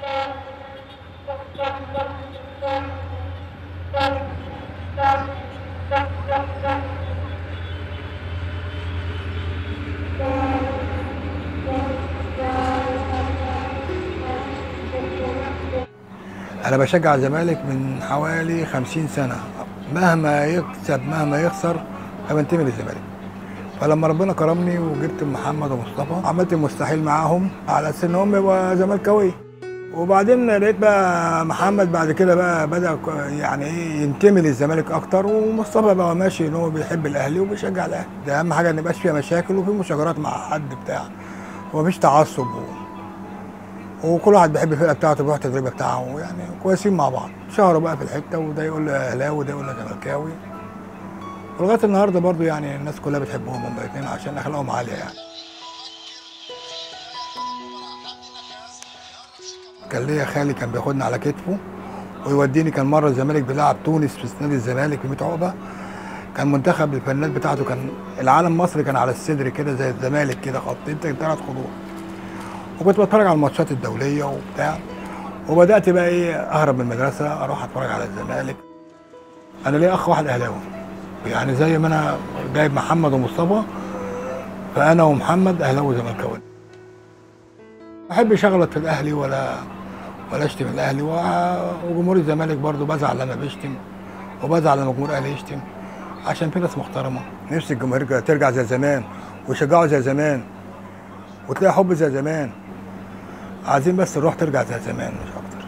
انا بشجع الزمالك من حوالي 50 سنه مهما يكسب مهما يخسر انا بنتمي للزمالك فلما ربنا كرمني وجبت محمد ومصطفى عملت المستحيل معاهم على اساس ان هم يبقى زملكاويه وبعدين لقيت بقى محمد بعد كده بقى بدا ك- يعني ايه ينتمي للزمالك اكتر ومصطفى بقى ماشي ان هو بيحب الاهلي وبيشجع الاهلي ده اهم حاجه ان يبقاش فيها مشاكل وفي مشاجرات مع حد بتاع ومفيش تعصب و... وكل واحد بيحب الفرقه بتاعته بيروح التدريب بتاعه يعني كويسين مع بعض شهروا بقى في الحته وده يقول له اهلاوي وده يقول له زملكاوي ولغايه النهارده برضو يعني الناس كلها بتحبهم هم الاثنين عشان اخلاقهم عاليه يعني كان ليا خالي كان بياخدني على كتفه ويوديني كان مره الزمالك بيلعب تونس في نادي الزمالك في 100 عقبه كان منتخب الفنانات بتاعته كان العالم مصر كان على الصدر كده زي الزمالك كده خطين ثلاث خطوط وكنت بتفرج على الماتشات الدوليه وبتاع وبدات بقى ايه اهرب من المدرسه اروح اتفرج على الزمالك انا ليا اخ واحد اهلاوي يعني زي ما انا جايب محمد ومصطفى فانا ومحمد اهلاوي زملكاوي ما بحبش اغلط في الاهلي ولا ولا اشتم الاهلي و- وجمهور الزمالك برضو بزعل لما بيشتم وبزعل لما جمهور الاهلي يشتم عشان في ناس محترمه نفسي الجماهير كده ترجع زي زمان ويشجعوا زي زمان وتلاقي حب زي زمان عايزين بس الروح ترجع زي زمان مش اكتر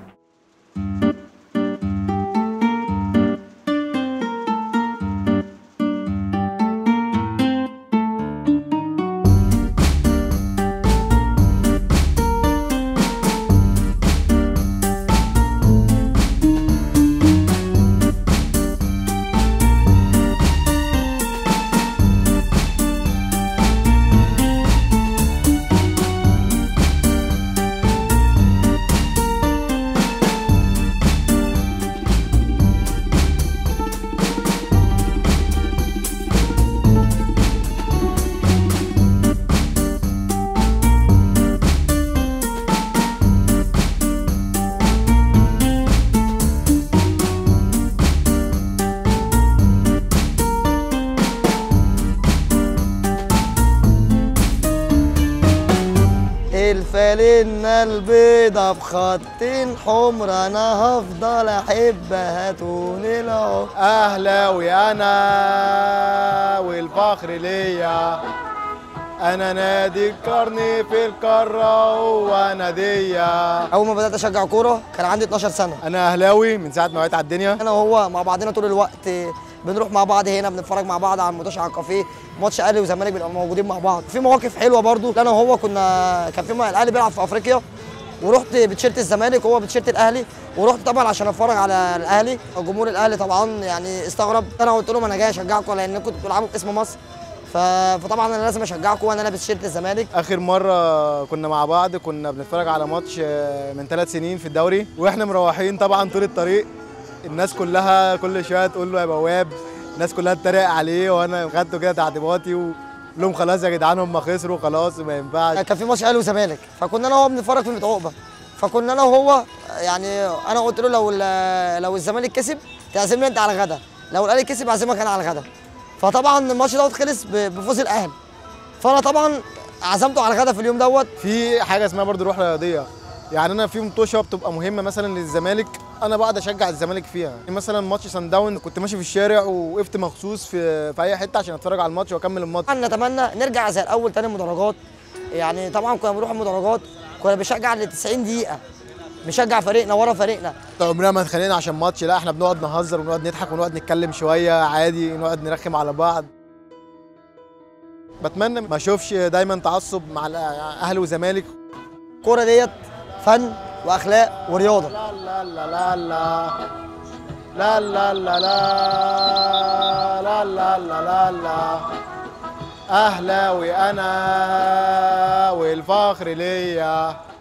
الفالنة البيضة بخطين حمر انا هفضل احبها طول العمر اهلاوي انا والفخر ليا انا نادي القرن في القاره هو ناديا اول ما بدات اشجع كوره كان عندي 12 سنه انا اهلاوي من ساعه ما وعيت على الدنيا انا وهو مع بعضنا طول الوقت بنروح مع بعض هنا بنتفرج مع بعض على الماتش على الكافيه ماتش اهلي وزمالك بنبقى موجودين مع بعض في مواقف حلوه برضو انا وهو كنا كان في م- الاهلي بيلعب في افريقيا ورحت بتيشيرت الزمالك وهو بتيشيرت الاهلي ورحت طبعا عشان اتفرج على الاهلي جمهور الاهلي طبعا يعني استغرب انا قلت لهم انا جاي اشجعكم لان كنتوا بتلعبوا باسم مصر ف... فطبعا انا لازم اشجعكم وانا لابس تيشيرت الزمالك اخر مره كنا مع بعض كنا بنتفرج على ماتش آه، من ثلاث سنين في الدوري واحنا مروحين طبعا طول الطريق الناس كلها كل شويه تقول له يا بواب الناس كلها تتريق عليه وانا خدته كده تحت باطي وقول لهم خلاص يا جدعان هم خسروا خلاص ما ينفعش كان في ماتش اهلي وزمالك فكنا انا وهو بنتفرج في المتعوبه فكنا انا وهو يعني انا قلت له لو ال- لو الزمالك كسب تعزمني انت على الغدا لو الاهلي كسب اعزمك انا على الغدا فطبعا الماتش دوت خلص ب- بفوز الاهلي فانا طبعا عزمته على الغدا في اليوم دوت في حاجه اسمها برضو روح رياضيه يعني انا في مطوشه بتبقى مهمه مثلا للزمالك انا بقعد اشجع الزمالك فيها مثلا ماتش سان داون كنت ماشي في الشارع ووقفت مخصوص في في اي حته عشان اتفرج على الماتش واكمل الماتش طبعا نتمنى نرجع زي الاول تاني مدرجات يعني طبعا كنا بنروح المدرجات كنا بنشجع ل 90 دقيقه بنشجع فريقنا ورا فريقنا عمرنا ما اتخانقنا عشان ماتش لا احنا بنقعد نهزر ونقعد نضحك ونقعد نتكلم شويه عادي نقعد نرخم على بعض بتمنى ما اشوفش دايما تعصب مع اهلي وزمالك الكوره ديت فن واخلاق ورياضه لا لا لا لا لا لا لا لا لا لا لا لا لا اهلاوي انا والفخر ليا